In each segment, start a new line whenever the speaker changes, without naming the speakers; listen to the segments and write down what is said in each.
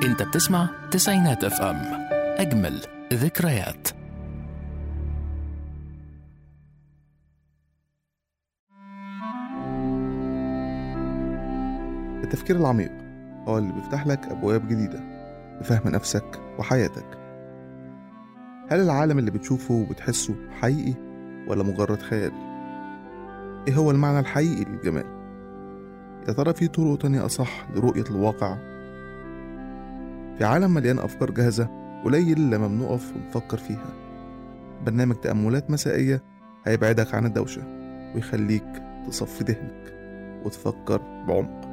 انت بتسمع تسعينات اف ام اجمل ذكريات
التفكير العميق هو اللي بيفتح لك أبواب جديدة لفهم نفسك وحياتك هل العالم اللي بتشوفه وبتحسه حقيقي ولا مجرد خيال؟ إيه هو المعنى الحقيقي للجمال؟ يا ترى في طرق تانية أصح لرؤية الواقع؟ في عالم مليان أفكار جاهزة قليل لما بنقف ونفكر فيها برنامج تأملات مسائية هيبعدك عن الدوشة ويخليك تصفي ذهنك وتفكر بعمق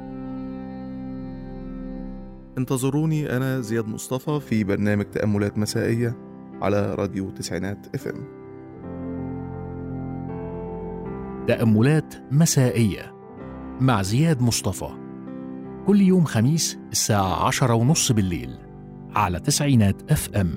انتظروني أنا زياد مصطفى في برنامج تأملات مسائية على راديو تسعينات اف ام
تأملات مسائية مع زياد مصطفى كل يوم خميس الساعة عشرة ونص بالليل على تسعينات اف ام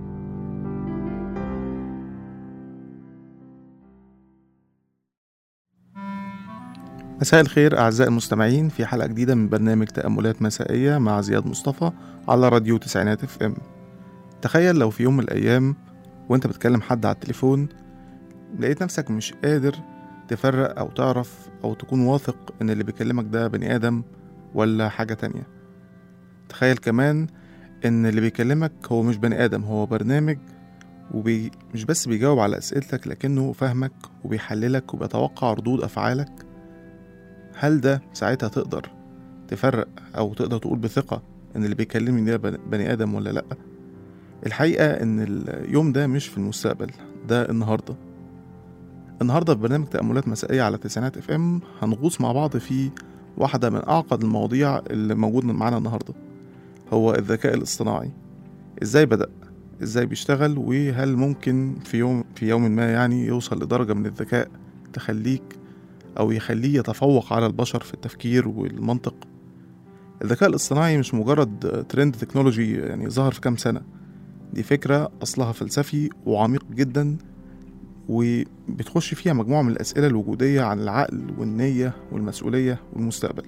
مساء الخير أعزائي المستمعين في حلقة جديدة من برنامج تأملات مسائية مع زياد مصطفى على راديو تسعينات اف ام تخيل لو في يوم من الأيام وانت بتكلم حد على التليفون لقيت نفسك مش قادر تفرق أو تعرف أو تكون واثق إن اللي بيكلمك ده بني آدم ولا حاجة تانية تخيل كمان إن اللي بيكلمك هو مش بني آدم هو برنامج وبي مش بس بيجاوب على أسئلتك لكنه فاهمك وبيحللك وبيتوقع ردود أفعالك هل ده ساعتها تقدر تفرق أو تقدر تقول بثقة إن اللي بيكلمني ده بن- بني آدم ولا لأ؟ الحقيقة إن اليوم ده مش في المستقبل ده النهاردة النهاردة في برنامج تأملات مسائية على تسعينات اف ام هنغوص مع بعض في واحدة من أعقد المواضيع اللي موجودة معانا النهاردة هو الذكاء الاصطناعي ازاي بدأ ازاي بيشتغل وهل ممكن في يوم في يوم ما يعني يوصل لدرجة من الذكاء تخليك أو يخليه يتفوق على البشر في التفكير والمنطق الذكاء الاصطناعي مش مجرد ترند تكنولوجي يعني ظهر في كام سنة دي فكرة أصلها فلسفي وعميق جدا وبتخش فيها مجموعة من الأسئلة الوجودية عن العقل والنية والمسؤولية والمستقبل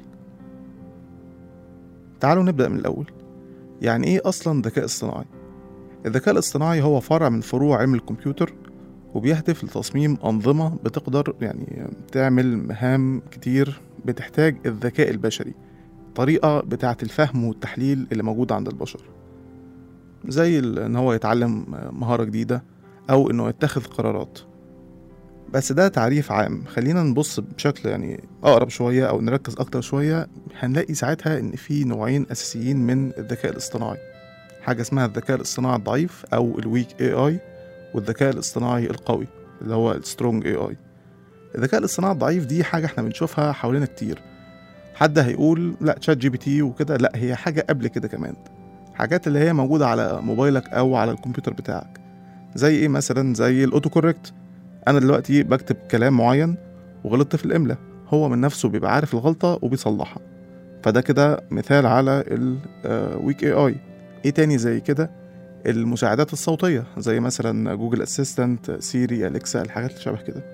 تعالوا نبدأ من الأول يعني إيه أصلا ذكاء اصطناعي؟ الذكاء الاصطناعي هو فرع من فروع علم الكمبيوتر وبيهدف لتصميم أنظمة بتقدر يعني تعمل مهام كتير بتحتاج الذكاء البشري طريقة بتاعة الفهم والتحليل اللي موجودة عند البشر زي ال- إن هو يتعلم مهارة جديدة أو إنه يتخذ قرارات بس ده تعريف عام خلينا نبص بشكل يعني أقرب شوية أو نركز أكتر شوية هنلاقي ساعتها إن في نوعين أساسيين من الذكاء الاصطناعي حاجة اسمها الذكاء الاصطناعي الضعيف أو الويك اي اي والذكاء الاصطناعي القوي اللي هو السترونج اي اي الذكاء الاصطناعي الضعيف دي حاجة احنا بنشوفها حوالينا كتير حد هيقول لا تشات جي بي تي وكده لا هي حاجة قبل كده كمان حاجات اللي هي موجودة على موبايلك أو على الكمبيوتر بتاعك زي ايه مثلا زي الاوتو كوريكت انا دلوقتي بكتب كلام معين وغلطت في الاملاء هو من نفسه بيبقى عارف الغلطة وبيصلحها فده كده مثال على الويك اي اي ايه تاني زي كده المساعدات الصوتية زي مثلا جوجل اسيستنت سيري اليكسا الحاجات اللي شبه كده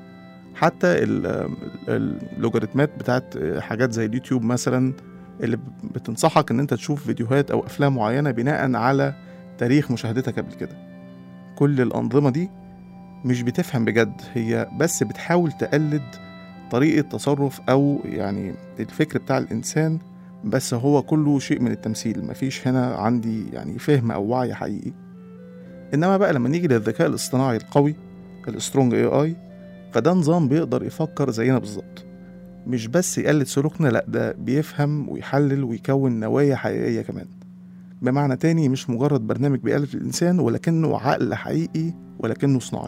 حتى ال- اللوجاريتمات بتاعت حاجات زي اليوتيوب مثلا اللي بتنصحك ان انت تشوف فيديوهات او افلام معينة بناء على تاريخ مشاهدتك قبل كده كل الأنظمة دي مش بتفهم بجد هي بس بتحاول تقلد طريقة تصرف أو يعني الفكر بتاع الإنسان بس هو كله شيء من التمثيل مفيش هنا عندي يعني فهم أو وعي حقيقي إنما بقى لما نيجي للذكاء الاصطناعي القوي السترونج اي اي فده نظام بيقدر يفكر زينا بالظبط مش بس يقلد سلوكنا لأ ده بيفهم ويحلل ويكون نوايا حقيقية كمان بمعنى تاني مش مجرد برنامج بيقلد الإنسان ولكنه عقل حقيقي ولكنه صناعي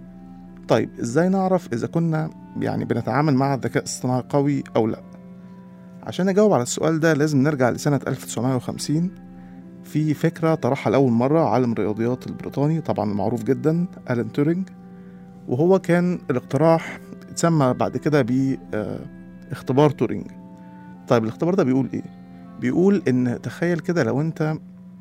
طيب ازاي نعرف اذا كنا يعني بنتعامل مع الذكاء الاصطناعي قوي او لا عشان نجاوب على السؤال ده لازم نرجع لسنة 1950 في فكرة طرحها لأول مرة عالم الرياضيات البريطاني طبعا معروف جدا ألان تورينج وهو كان الاقتراح اتسمى بعد كده ب آه، اختبار تورينج طيب الاختبار ده بيقول ايه بيقول ان تخيل كده لو انت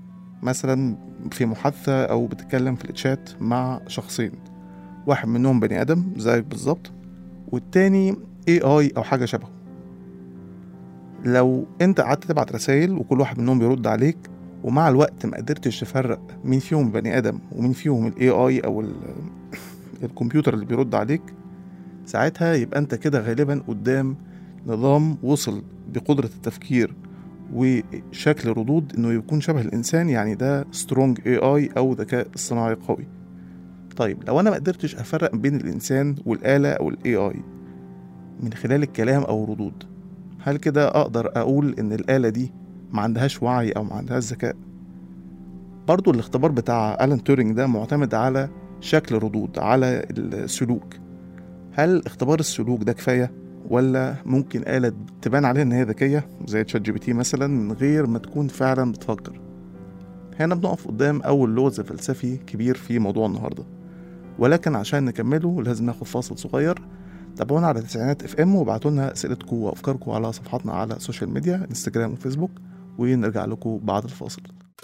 مثلا في محادثة او بتتكلم في الشات مع شخصين واحد منهم بني ادم زيك بالظبط والتاني اي اي او حاجه شبهه لو انت قعدت تبعت رسائل وكل واحد منهم بيرد عليك ومع الوقت ما قدرتش تفرق مين فيهم بني ادم ومين فيهم الاي اي او ال- الكمبيوتر اللي بيرد عليك ساعتها يبقى انت كده غالبا قدام نظام وصل بقدرة التفكير وشكل ردود انه يكون شبه الانسان يعني ده سترونج اي اي او ذكاء اصطناعي قوي طيب لو انا ما قدرتش افرق بين الانسان والاله او الاي اي من خلال الكلام او ردود هل كده اقدر اقول ان الاله دي ما عندهاش وعي او ما عندهاش ذكاء برضو الاختبار بتاع الان تورينج ده معتمد على شكل ردود على السلوك هل اختبار السلوك ده كفايه ولا ممكن آلة تبان عليها إن هي ذكية زي تشات جي بي تي مثلا من غير ما تكون فعلا بتفكر هنا بنقف قدام أول لغز فلسفي كبير في موضوع النهاردة ولكن عشان نكمله لازم ناخد فاصل صغير تابعونا على تسعينات اف ام وابعتوا لنا اسئلتكم وافكاركم على صفحاتنا على السوشيال ميديا انستجرام وفيسبوك ونرجع لكم بعد الفاصل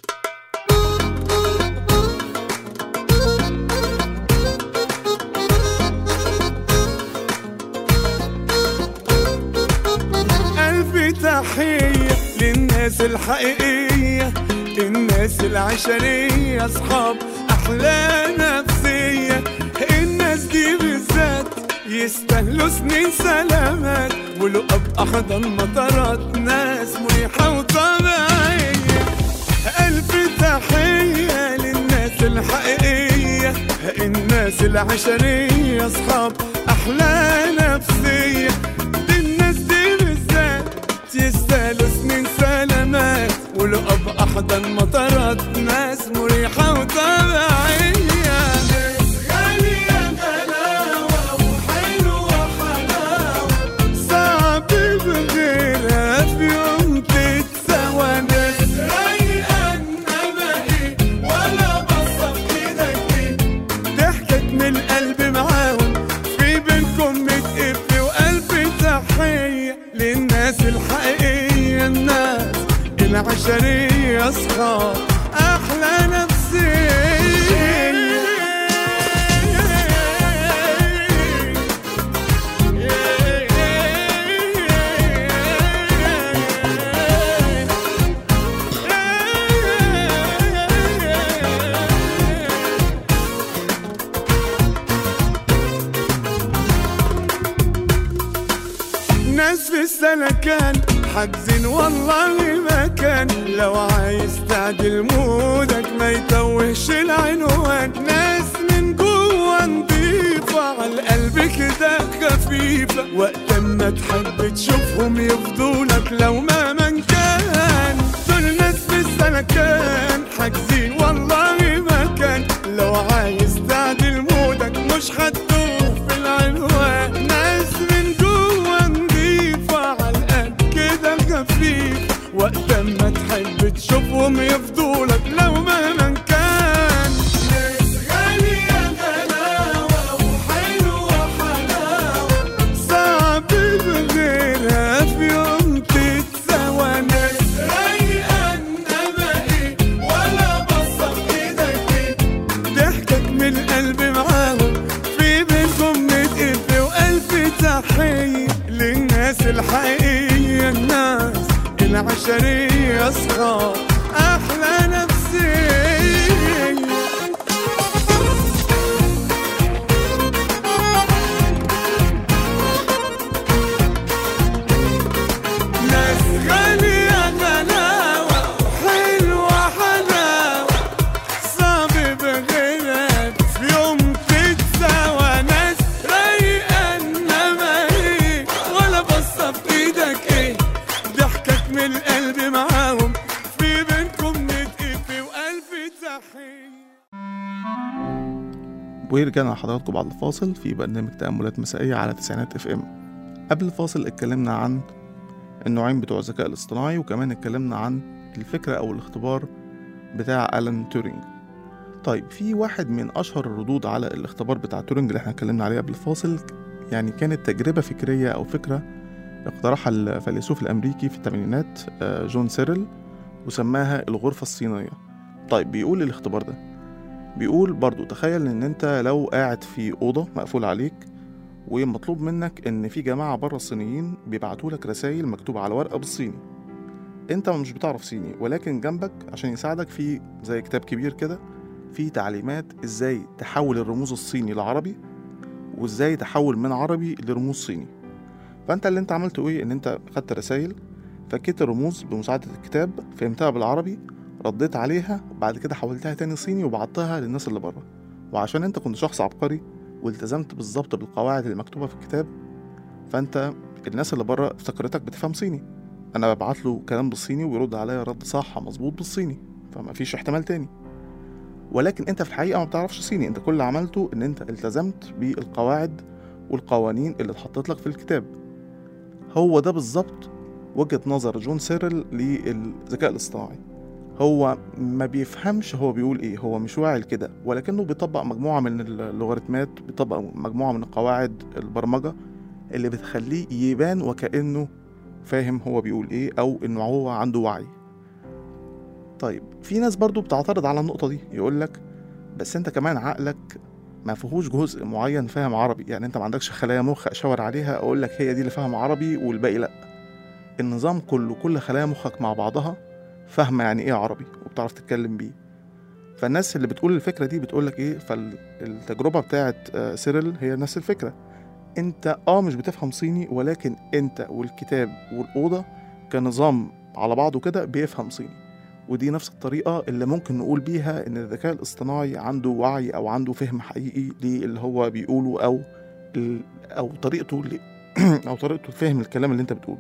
ألف تحية للناس الحقيقية الناس العشرية أصحاب أحلى نفسية الناس دي بالذات يستاهلوا سنين سلامات ولقب أحضن مطارات ناس مريحة وطبيعية ألف تحية للناس الحقيقية الناس العشرية أصحاب أحلى نفسية دي الناس دي بالذات يستاهلوا سنين سلامات ولقب أحضن مطارات ناس مريحة وطبيعية ناس غالية غلاوة وحلوة حلاوة صعب بغيرها في يوم تتسوى ناس رايقة إنما إيه ولا بصة في إيدك إيه ضحكت من القلب معاهم في بينكم متقف وقلب تحية للناس الحقيقية الناس العشرية أصحاب أحلى نفسية ناس في السلكان حاجزين والله مكان لو عايز تعدل مودك ما يتوهش العنوان ناس من جوه نضيفة على القلب كده خفيفة وقت ما تحب تشوفهم يفضولك لو ما من كان دول ناس في السلكان حاجزين والله مكان لو عايز تعدل مودك مش هتدوخ في العنوان ناس من جوه نضيفة على القلب كده خفيف وقت ما تحب تشوفهم يفضولك لو مهما كان ناس غالية غلاوة وحلوة حلاوة صعب بغيرها في يوم تتسوى ناس رايقة انما ايه ولا بصة في ايدك ايه ضحكك من القلب معاهم في بينكم متقف وألف تحية للناس الحقيقية الناس العشرية أصحاب أحلى نفسية ناس غالية غلاوة حلوة حلاوة صعب بغيرها في يوم تتساوى ناس رايقة انما ايه ولا بصة في ايدك ايه ضحكك من القلب معاهم في بينكم نتقف وألف تحية
ورجعنا لحضراتكم بعد الفاصل في برنامج تأملات مسائية على تسعينات اف ام قبل الفاصل اتكلمنا عن النوعين بتوع الذكاء الاصطناعي وكمان اتكلمنا عن الفكرة أو الاختبار بتاع ألان تورينج طيب في واحد من أشهر الردود على الاختبار بتاع تورينج اللي احنا اتكلمنا عليه قبل الفاصل يعني كانت تجربة فكرية أو فكرة اقترحها الفيلسوف الأمريكي في الثمانينات آه، جون سيرل وسماها الغرفة الصينية طيب بيقول الاختبار ده بيقول برضو تخيل ان انت لو قاعد في اوضه مقفول عليك ومطلوب منك ان في جماعه بره الصينيين بيبعتوا لك رسائل مكتوبه على ورقه بالصيني انت مش بتعرف صيني ولكن جنبك عشان يساعدك في زي كتاب كبير كده فيه تعليمات ازاي تحول الرموز الصيني لعربي وازاي تحول من عربي لرموز صيني فانت اللي انت عملته ايه ان انت خدت رسائل فكيت الرموز بمساعدة الكتاب فهمتها بالعربي رديت عليها وبعد كده حولتها تاني صيني وبعتها للناس اللي بره وعشان انت كنت شخص عبقري والتزمت بالظبط بالقواعد اللي مكتوبة في الكتاب فانت الناس اللي بره افتكرتك بتفهم صيني انا ببعت له كلام بالصيني ويرد عليا رد صح مظبوط بالصيني فما فيش احتمال تاني ولكن انت في الحقيقه ما بتعرفش صيني انت كل اللي عملته ان انت التزمت بالقواعد والقوانين اللي اتحطت لك في الكتاب هو ده بالظبط وجهه نظر جون سيرل للذكاء الاصطناعي هو ما بيفهمش هو بيقول ايه هو مش واعي لكده ولكنه بيطبق مجموعه من اللوغاريتمات بيطبق مجموعه من قواعد البرمجه اللي بتخليه يبان وكانه فاهم هو بيقول ايه او انه هو عنده وعي طيب في ناس برضو بتعترض على النقطة دي يقولك بس انت كمان عقلك ما فيهوش جزء معين فاهم عربي يعني انت ما عندكش خلايا مخ اشاور عليها اقول لك هي دي اللي فاهم عربي والباقي لا النظام كله كل خلايا مخك مع بعضها فاهمة يعني ايه عربي وبتعرف تتكلم بيه فالناس اللي بتقول الفكرة دي بتقول لك ايه فالتجربة بتاعت آه، سيرل هي نفس الفكرة انت اه مش بتفهم صيني ولكن انت والكتاب والأوضة كنظام على بعضه كده بيفهم صيني ودي نفس الطريقة اللي ممكن نقول بيها إن الذكاء الاصطناعي عنده وعي أو عنده فهم حقيقي للي هو بيقوله أو ال- أو طريقته ل... أو طريقته فهم الكلام اللي أنت بتقوله.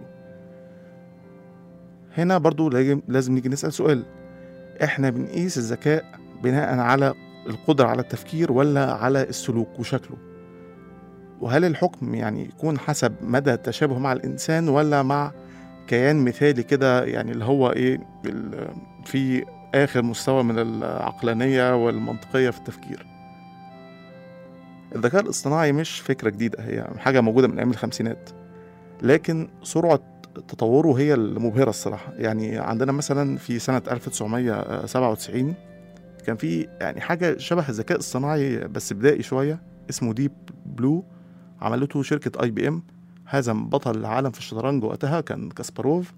هنا برضو لازم لازم نيجي نسأل سؤال إحنا بنقيس الذكاء بناء على القدرة على التفكير ولا على السلوك وشكله؟ وهل الحكم يعني يكون حسب مدى التشابه مع الإنسان ولا مع كيان مثالي كده يعني اللي هو ايه ال- في اخر مستوى من العقلانيه والمنطقيه في التفكير الذكاء الاصطناعي مش فكره جديده هي حاجه موجوده من ايام الخمسينات لكن سرعه تطوره هي المبهره الصراحه يعني عندنا مثلا في سنه 1997 كان في يعني حاجه شبه الذكاء الصناعي بس بدائي شويه اسمه ديب بلو عملته شركه اي بي ام هزم بطل العالم في الشطرنج وقتها كان كاسباروف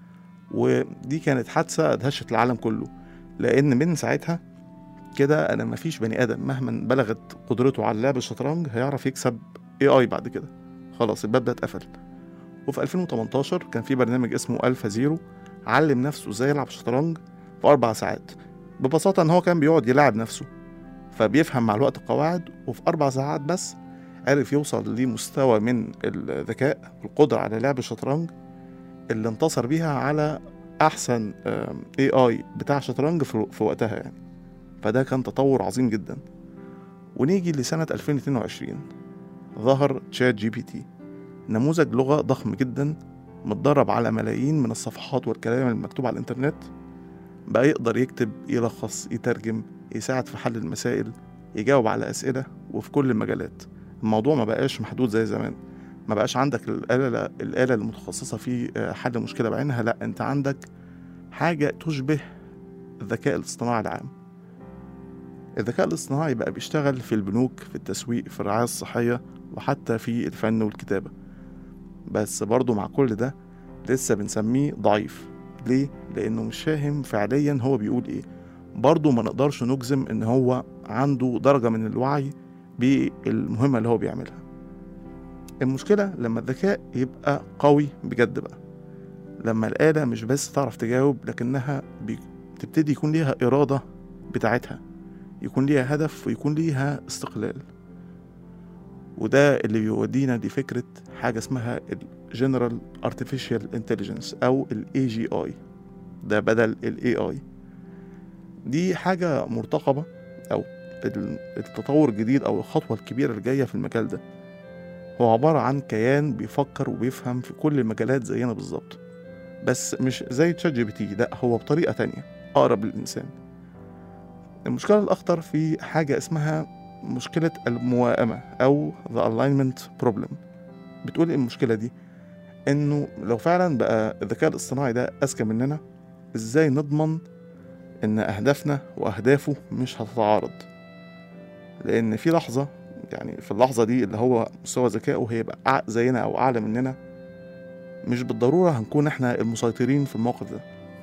ودي كانت حادثة أدهشت العالم كله لأن من ساعتها كده أنا مفيش بني آدم مهما بلغت قدرته على لعب الشطرنج هيعرف يكسب اي اي بعد كده خلاص الباب ده اتقفل وفي 2018 كان في برنامج اسمه ألفا زيرو علم نفسه ازاي يلعب شطرنج في أربع ساعات ببساطة إن هو كان بيقعد يلعب نفسه فبيفهم مع الوقت القواعد وفي أربع ساعات بس عرف يوصل لمستوى من الذكاء والقدرة على لعب الشطرنج اللي انتصر بيها على أحسن اي اي بتاع شطرنج في في وقتها يعني فده كان تطور عظيم جدا ونيجي لسنة 2022 ظهر تشات جي بي تي نموذج لغة ضخم جدا متدرب على ملايين من الصفحات والكلام المكتوب على الإنترنت بقى يقدر يكتب يلخص يترجم يساعد في حل المسائل يجاوب على أسئلة وفي كل المجالات الموضوع ما بقاش محدود زي زمان ما بقاش عندك الآلة الآلة المتخصصة في حل مشكلة بعينها لا أنت عندك حاجة تشبه الذكاء الاصطناعي العام الذكاء الاصطناعي بقى بيشتغل في البنوك في التسويق في الرعاية الصحية وحتى في الفن والكتابة بس برضه مع كل ده لسه بنسميه ضعيف ليه؟ لأنه مش فاهم فعليا هو بيقول إيه برضه ما نقدرش نجزم إن هو عنده درجة من الوعي بالمهمة اللي هو بيعملها المشكلة لما الذكاء يبقى قوي بجد بقى لما الآلة مش بس تعرف تجاوب لكنها بتبتدي يكون ليها إرادة بتاعتها يكون ليها هدف ويكون ليها استقلال وده اللي بيودينا لفكرة حاجة اسمها ال General Artificial Intelligence أو ال AGI ده بدل ال AI دي حاجة مرتقبة أو التطور الجديد أو الخطوة الكبيرة اللي جاية في المجال ده هو عبارة عن كيان بيفكر وبيفهم في كل المجالات زينا بالظبط بس مش زي تشات جي بي تي لا هو بطريقة تانية أقرب للإنسان المشكلة الأخطر في حاجة اسمها مشكلة الموائمة أو the alignment problem بتقول إيه المشكلة دي إنه لو فعلا بقى الذكاء الاصطناعي ده أذكى مننا إزاي نضمن إن أهدافنا وأهدافه مش هتتعارض لأن في لحظة يعني في اللحظة دي اللي هو مستوى ذكائه هيبقى زينا أو أعلى مننا مش بالضرورة هنكون إحنا المسيطرين في الموقف ده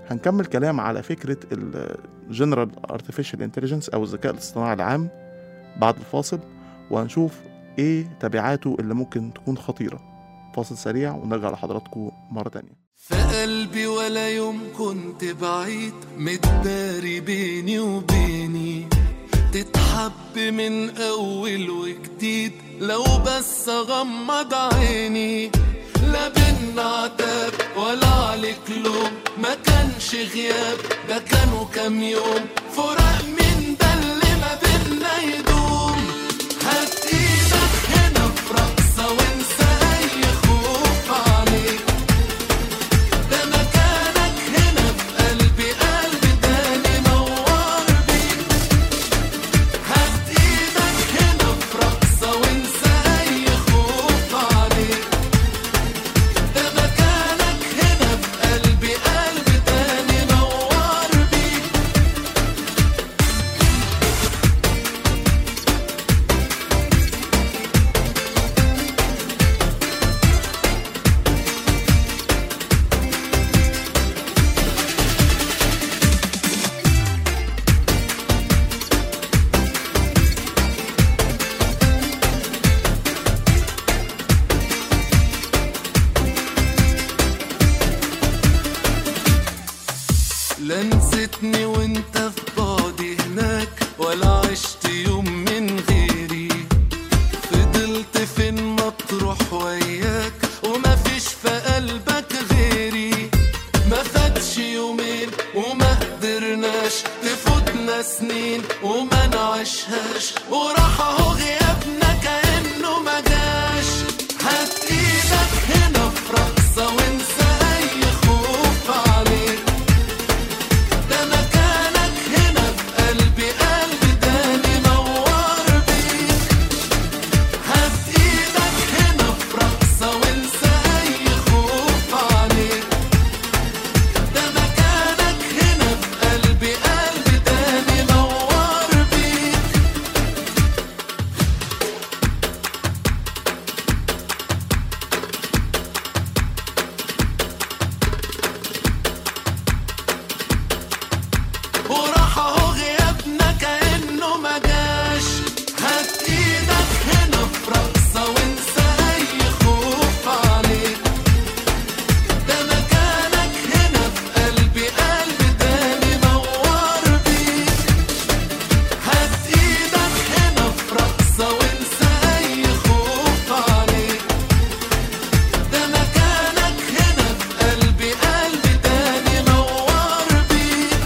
هنكمل كلام على فكرة ال General Artificial Intelligence أو الذكاء الاصطناعي العام بعد الفاصل وهنشوف إيه تبعاته اللي ممكن تكون خطيرة فاصل سريع ونرجع لحضراتكم مرة تانية
في قلبي ولا يوم كنت بعيد متداري بيني وبيني تتحب من أول وجديد لو بس أغمض عيني لا بينا عتاب ولا عليك لوم ما كانش غياب ده كانوا كام يوم فراق من ده اللي ما بينا يدوم هات ايدك هنا في رقصة وانسى أي خوف عليك ده مكانك هنا في قلبي قلبي تاني نور بيك هات ايدك هنا في رقصة وانسى أي خوف عليك ده مكانك هنا في قلبي قلبي تاني نور بيك لا نسيتني وانت في بعدي هناك ولا عشت يوم من غيري فضلت فين مطروح وياك وما فيش في قلبك غيري ما فاتش يومين وما قدرناش تفوتنا سنين وما نعيشهاش وراح اهو غيابنا كأنه ما جاش هات ايدك هنا في رقصة وانسى اي خوف عليك ده مكانك هنا في قلبي قلبي تاني نور بيك هات ايدك هنا في رقصة وانسى اي خوف عليك ده مكانك هنا في قلبي قلبي تاني نور بيك وراح اهو غيابنا كأنه ما جاش هات ايدك هنا في رقصة وانسى اي خوف عليك ده مكانك هنا في قلبي قلبي تاني نور بيك هات ايدك هنا في رقصة وانسى اي خوف عليك ده مكانك هنا في قلبي قلبي تاني نور بيك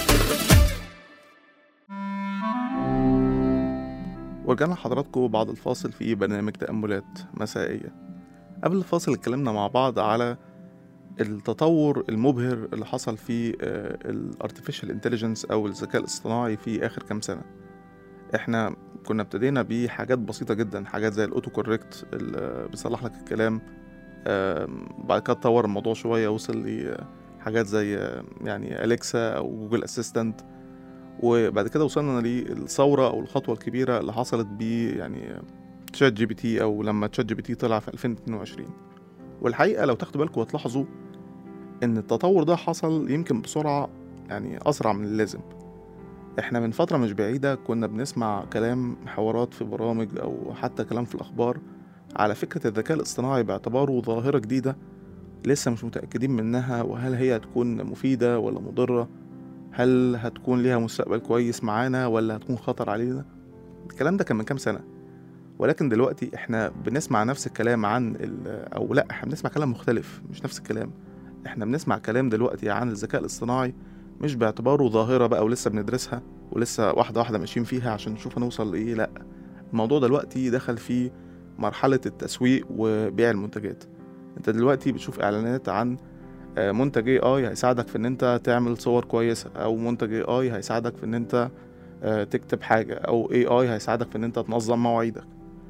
ورجعنا لحضراتكم بعد الفاصل في برنامج تأملات مسائية قبل الفاصل اتكلمنا مع بعض على التطور المبهر اللي حصل في الارتفيشال انتليجنس او الذكاء الاصطناعي في اخر كام سنه احنا كنا ابتدينا بحاجات بسيطه جدا حاجات زي الاوتو كوريكت اللي بيصلح لك الكلام آم، بعد كده اتطور الموضوع شويه وصل لحاجات زي آه، يعني اليكسا او جوجل اسيستنت وبعد كده وصلنا للثوره او الخطوه الكبيره اللي حصلت ب يعني تشات جي بي تي او لما تشات جي بي تي طلع في 2022 والحقيقه لو تاخدوا بالكم وتلاحظوا ان التطور ده حصل يمكن بسرعه يعني اسرع من اللازم احنا من فتره مش بعيده كنا بنسمع كلام حوارات في برامج او حتى كلام في الاخبار على فكره الذكاء الاصطناعي باعتباره ظاهره جديده لسه مش متاكدين منها وهل هي هتكون مفيده ولا مضره هل هتكون ليها مستقبل كويس معانا ولا هتكون خطر علينا الكلام ده كان من كام سنه ولكن دلوقتي احنا بنسمع نفس الكلام عن ال- او لا احنا بنسمع كلام مختلف مش نفس الكلام احنا بنسمع كلام دلوقتي عن الذكاء الاصطناعي مش باعتباره ظاهرة بقى ولسه بندرسها ولسه واحدة واحدة ماشيين فيها عشان نشوف هنوصل لإيه لأ الموضوع دلوقتي دخل في مرحلة التسويق وبيع المنتجات انت دلوقتي بتشوف اعلانات عن آه، منتج اي اي هيساعدك في ان انت تعمل صور كويسة او منتج اي اي هيساعدك في ان انت آه، تكتب حاجة او اي اي هيساعدك في ان انت تنظم مواعيدك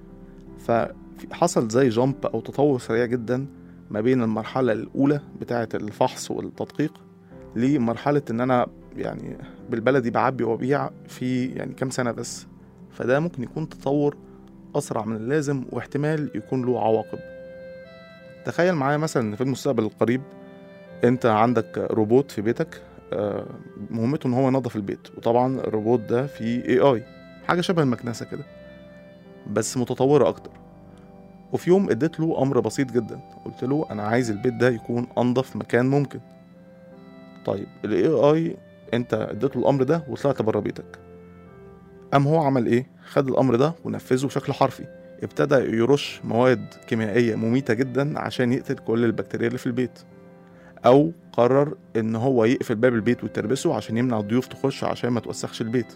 فحصل زي جامب او تطور سريع جدا ما بين المرحلة الأولى بتاعة الفحص والتدقيق لمرحلة إن أنا يعني بالبلدي بعبي وأبيع في يعني كام سنة بس فده ممكن يكون تطور أسرع من اللازم واحتمال يكون له عواقب تخيل معايا مثلا إن في المستقبل القريب انت عندك روبوت في بيتك آه، مهمته ان هو ينظف البيت وطبعا الروبوت ده فيه اي اي حاجه شبه المكنسه كده بس متطوره اكتر وفي يوم اديت له امر بسيط جدا قلت له انا عايز البيت ده يكون انظف مكان ممكن طيب الاي اي انت اديت له الامر ده وطلعت بره بيتك قام هو عمل ايه خد الامر ده ونفذه بشكل حرفي ابتدى يرش مواد كيميائيه مميته جدا عشان يقتل كل البكتيريا اللي في البيت او قرر ان هو يقفل باب البيت ويتربسه عشان يمنع الضيوف تخش عشان ما توسخش البيت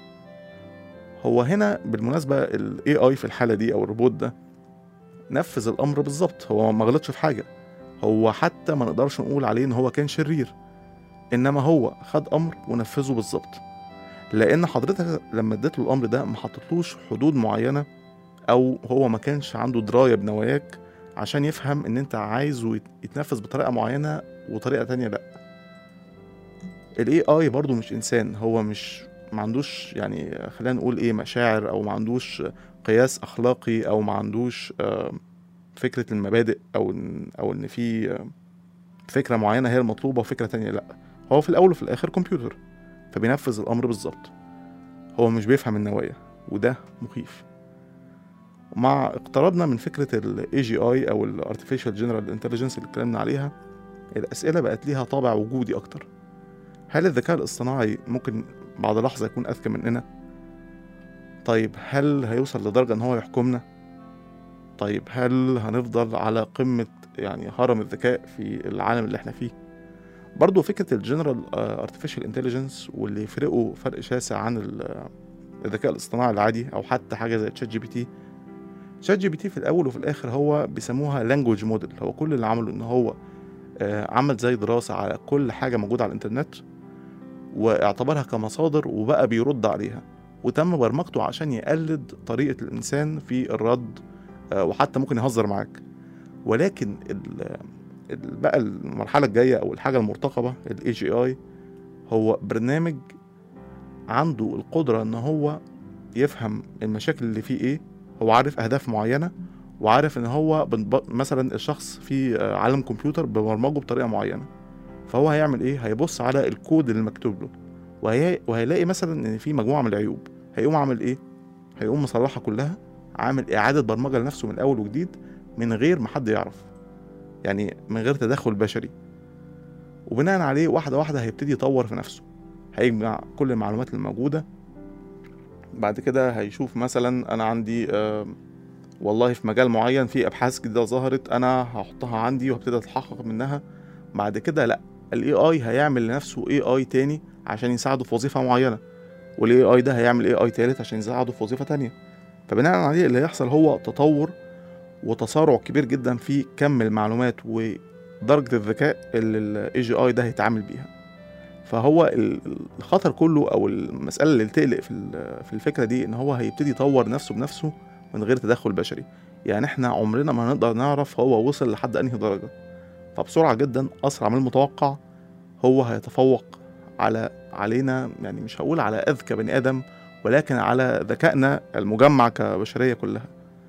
هو هنا بالمناسبه الاي اي في الحاله دي او الروبوت ده نفذ الامر بالظبط هو ما غلطش في حاجه هو حتى ما نقدرش نقول عليه ان هو كان شرير انما هو خد امر ونفذه بالظبط لان حضرتك لما اديت له الامر ده ما حطيتلوش حدود معينه او هو ما كانش عنده درايه بنواياك عشان يفهم ان انت عايزه يت- يتنفذ بطريقه معينه وطريقه تانية لا الاي اي برضو مش انسان هو مش ما عندوش يعني خلينا نقول ايه مشاعر او ما عندوش قياس اخلاقي او ما عندوش آه، فكره المبادئ او ان او ان في آه، فكره معينه هي المطلوبه وفكره تانية لا هو في الاول وفي الاخر كمبيوتر فبينفذ الامر بالظبط هو مش بيفهم النوايا وده مخيف مع اقترابنا من فكرة ال AGI أو ال Artificial General Intelligence اللي اتكلمنا عليها الأسئلة بقت ليها طابع وجودي أكتر هل الذكاء الاصطناعي ممكن بعد لحظة يكون أذكى مننا؟ طيب هل هيوصل لدرجة إن هو يحكمنا؟ طيب هل هنفضل على قمة يعني هرم الذكاء في العالم اللي احنا فيه؟ برضو فكرة الجنرال artificial intelligence واللي يفرقوا فرق شاسع عن ال- الذكاء الاصطناعي العادي أو حتى حاجة زي تشات جي بي تي شات جي بي تي في الاول وفي الاخر هو بيسموها لانجوج موديل هو كل اللي عمله ان هو آه، عمل زي دراسة على كل حاجة موجودة على الانترنت واعتبرها كمصادر وبقى بيرد عليها وتم برمجته عشان يقلد طريقة الإنسان في الرد آه، وحتى ممكن يهزر معاك ولكن ال- ال- بقى المرحلة الجاية أو الحاجة المرتقبة ال AGI هو برنامج عنده القدرة إن هو يفهم المشاكل اللي فيه إيه هو عارف أهداف معينة وعارف إن هو بنب- مثلا الشخص في آه، عالم كمبيوتر ببرمجه بطريقة معينة فهو هيعمل إيه؟ هيبص على الكود اللي مكتوب له وهي... وهيلاقي مثلا إن في مجموعة من العيوب هيقوم عامل إيه؟ هيقوم مصلحها كلها عامل إعادة برمجة لنفسه من أول وجديد من غير ما حد يعرف يعني من غير تدخل بشري وبناء عليه واحدة واحدة هيبتدي يطور في نفسه هيجمع كل المعلومات الموجودة بعد كده هيشوف مثلا أنا عندي آه والله في مجال معين في أبحاث جديدة ظهرت أنا هحطها عندي وهبتدي أتحقق منها بعد كده لأ ال AI هيعمل لنفسه AI تاني عشان يساعده في وظيفة معينة وال AI ده هيعمل AI تالت عشان يساعده في وظيفة تانية فبناء عليه اللي هيحصل هو تطور وتسارع كبير جدا في كم المعلومات ودرجة الذكاء اللي ال AGI ده هيتعامل بيها فهو ال- الخطر كله او المسألة اللي تقلق في ال- في الفكرة دي ان هو هيبتدي يطور نفسه بنفسه من غير تدخل بشري يعني احنا عمرنا ما هنقدر نعرف هو وصل لحد انهي درجة فبسرعة جدا اسرع من المتوقع هو هيتفوق على علينا يعني مش هقول على اذكى بني ادم ولكن على ذكائنا المجمع كبشرية كلها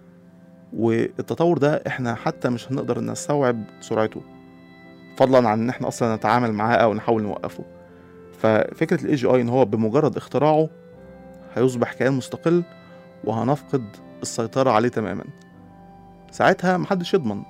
والتطور ده احنا حتى مش هنقدر نستوعب سرعته فضلا عن ان احنا اصلا نتعامل معاه او نحاول نوقفه ففكرة الاي جي اي ان هو بمجرد اختراعه هيصبح كيان مستقل وهنفقد السيطرة عليه تماما ساعتها محدش يضمن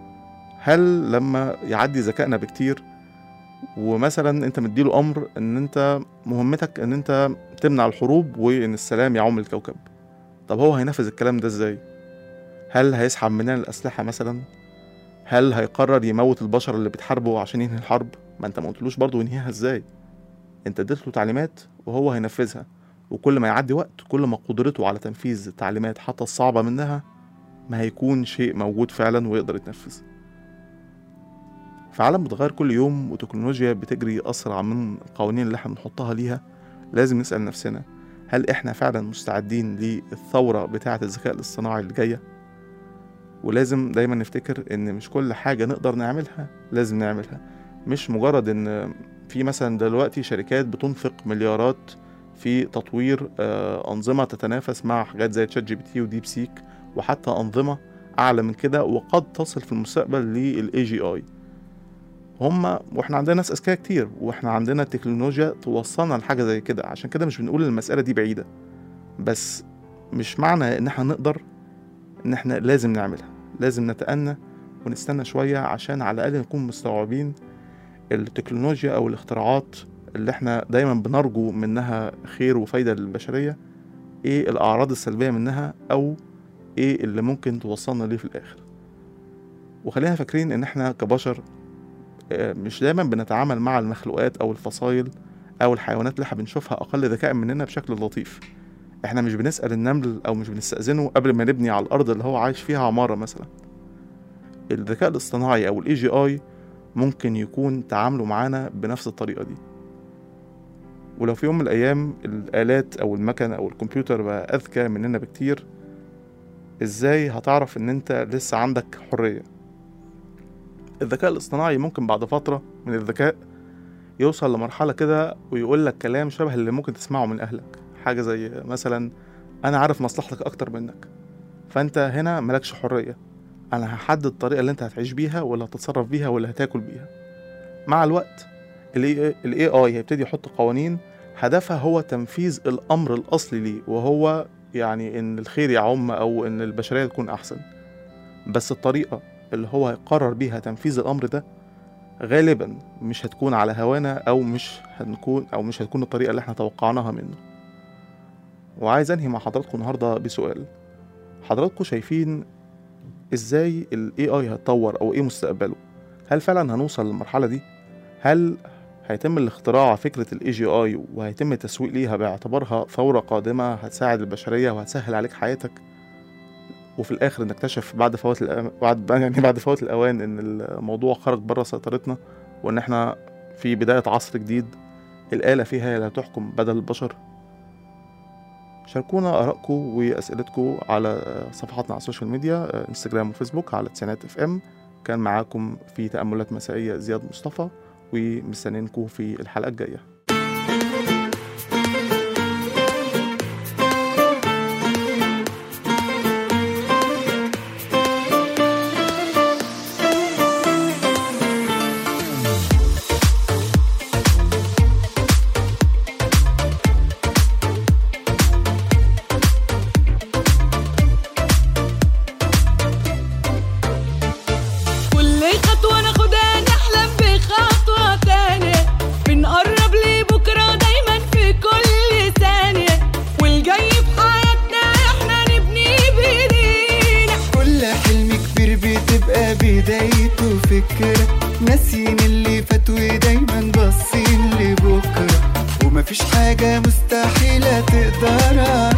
هل لما يعدي ذكائنا بكتير ومثلا انت مديله امر ان انت مهمتك ان انت تمنع الحروب وان السلام يعم الكوكب طب هو هينفذ الكلام ده ازاي هل هيسحب مننا الاسلحه مثلا هل هيقرر يموت البشر اللي بتحاربه عشان ينهي الحرب ما انت ما قلتلوش برضه ينهيها ازاي انت اديت له تعليمات وهو هينفذها وكل ما يعدي وقت كل ما قدرته على تنفيذ التعليمات حتى الصعبة منها ما هيكون شيء موجود فعلا ويقدر يتنفذ في عالم بتغير كل يوم وتكنولوجيا بتجري أسرع من القوانين اللي احنا بنحطها ليها لازم نسأل نفسنا هل احنا فعلا مستعدين للثورة بتاعة الذكاء الاصطناعي اللي جاية ولازم دايما نفتكر ان مش كل حاجة نقدر نعملها لازم نعملها مش مجرد ان في مثلا دلوقتي شركات بتنفق مليارات في تطوير آه، أنظمة تتنافس مع حاجات زي تشات جي بي تي وديب سيك وحتى أنظمة أعلى من كده وقد تصل في المستقبل للاي جي اي هم واحنا عندنا ناس اذكياء كتير واحنا عندنا تكنولوجيا توصلنا لحاجه زي كده عشان كده مش بنقول المساله دي بعيده بس مش معنى ان احنا نقدر ان احنا لازم نعملها لازم نتأنى ونستنى شويه عشان على الاقل نكون مستوعبين التكنولوجيا او الاختراعات اللي احنا دايما بنرجو منها خير وفايده للبشريه ايه الاعراض السلبيه منها او ايه اللي ممكن توصلنا ليه في الاخر وخلينا فاكرين ان احنا كبشر آه، مش دايما بنتعامل مع المخلوقات او الفصائل او الحيوانات اللي احنا بنشوفها اقل ذكاء مننا بشكل لطيف احنا مش بنسال النمل او مش بنستاذنه قبل ما نبني على الارض اللي هو عايش فيها عماره مثلا الذكاء الاصطناعي او الاي جي اي ممكن يكون تعامله معانا بنفس الطريقه دي ولو في يوم من الايام الالات او المكنه او الكمبيوتر بقى اذكى مننا بكتير ازاي هتعرف ان انت لسه عندك حريه الذكاء الاصطناعي ممكن بعد فتره من الذكاء يوصل لمرحله كده ويقول لك كلام شبه اللي ممكن تسمعه من اهلك حاجه زي مثلا انا عارف مصلحتك اكتر منك فانت هنا ملكش حريه انا هحدد الطريقه اللي انت هتعيش بيها واللي هتتصرف بيها واللي هتاكل بيها مع الوقت الاي اي هيبتدي يحط قوانين هدفها هو تنفيذ الامر الاصلي ليه وهو يعني ان الخير يعم او ان البشريه تكون احسن بس الطريقه اللي هو هيقرر بيها تنفيذ الامر ده غالبا مش هتكون على هوانا او مش هنكون او مش هتكون الطريقه اللي احنا توقعناها منه وعايز انهي مع حضراتكم النهارده بسؤال حضراتكم شايفين ازاي الاي اي هيتطور او ايه مستقبله هل فعلا هنوصل للمرحله دي هل هيتم الاختراع فكرة الاي جي اي وهيتم التسويق ليها باعتبارها ثورة قادمة هتساعد البشرية وهتسهل عليك حياتك وفي الاخر نكتشف بعد فوات الأوان بعد يعني بعد فوات الاوان ان الموضوع خرج بره سيطرتنا وان احنا في بداية عصر جديد الآلة فيها هي اللي هتحكم بدل البشر شاركونا آرائكم وأسئلتكم على صفحاتنا على السوشيال ميديا انستجرام وفيسبوك على تسعينات اف ام كان معاكم في تأملات مسائية زياد مصطفى ومستنينكم في الحلقة الجاية
كل خطوة ناخدها نحلم بخطوة تانية بنقرب لبكرة دايما في كل ثانية والجاي في حياتنا احنا نبني بايدينا
كل حلم كبير بتبقى بدايته فكرة ناسيين اللي فات ودايما باصين لبكرة ومفيش حاجة مستحيلة تقدر